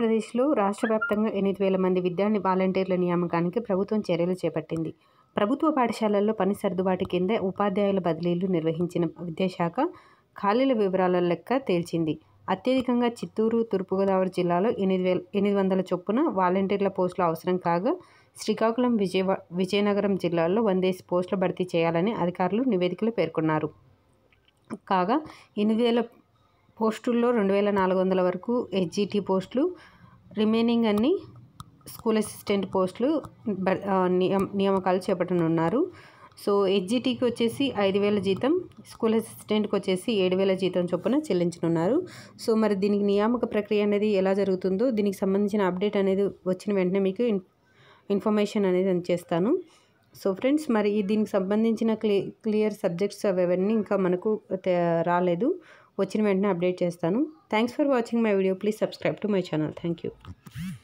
ఆంధ్రప్రదేశ్లో రాష్ట్ర వ్యాప్తంగా ఎనిమిది వేల మంది విద్యా వాలంటీర్ల నియామకానికి ప్రభుత్వం చర్యలు చేపట్టింది ప్రభుత్వ పాఠశాలల్లో పని సర్దుబాటు కింద ఉపాధ్యాయుల బదిలీలు నిర్వహించిన విద్యాశాఖ ఖాళీల వివరాల లెక్క తేల్చింది అత్యధికంగా చిత్తూరు తూర్పుగోదావరి జిల్లాలో ఎనిమిది వేల ఎనిమిది వందల చొప్పున వాలంటీర్ల పోస్టులు అవసరం కాగా శ్రీకాకుళం విజయవా విజయనగరం జిల్లాల్లో వందేసి పోస్టులు భర్తీ చేయాలని అధికారులు నివేదికలో పేర్కొన్నారు కాగా ఎనిమిది వేల పోస్టుల్లో రెండు వేల నాలుగు వందల వరకు హెచ్జిటి పోస్టులు రిమైనింగ్ అన్ని స్కూల్ అసిస్టెంట్ పోస్టులు బ- ఆ, నియమ నియామకాలు చేపట్టనున్నారు సో హెచ్జిటికి వచ్చేసి ఐదు వేల జీతం స్కూల్ అసిస్టెంట్కి వచ్చేసి ఏడు వేల జీతం చొప్పున చెల్లించనున్నారు సో మరి దీనికి నియామక ప్రక్రియ అనేది ఎలా జరుగుతుందో దీనికి సంబంధించిన అప్డేట్ అనేది వచ్చిన వెంటనే మీకు ఇన్ ఇన్ఫర్మేషన్ అనేది అందజేస్తాను సో ఫ్రెండ్స్ మరి ఈ దీనికి సంబంధించిన క్లి క్లియర్ సబ్జెక్ట్స్ అవన్నీ ఇంకా మనకు తే- రాలేదు వచ్చిన వెంటనే అప్డేట్ చేస్తాను thanks for watching my video please subscribe to my channel thank you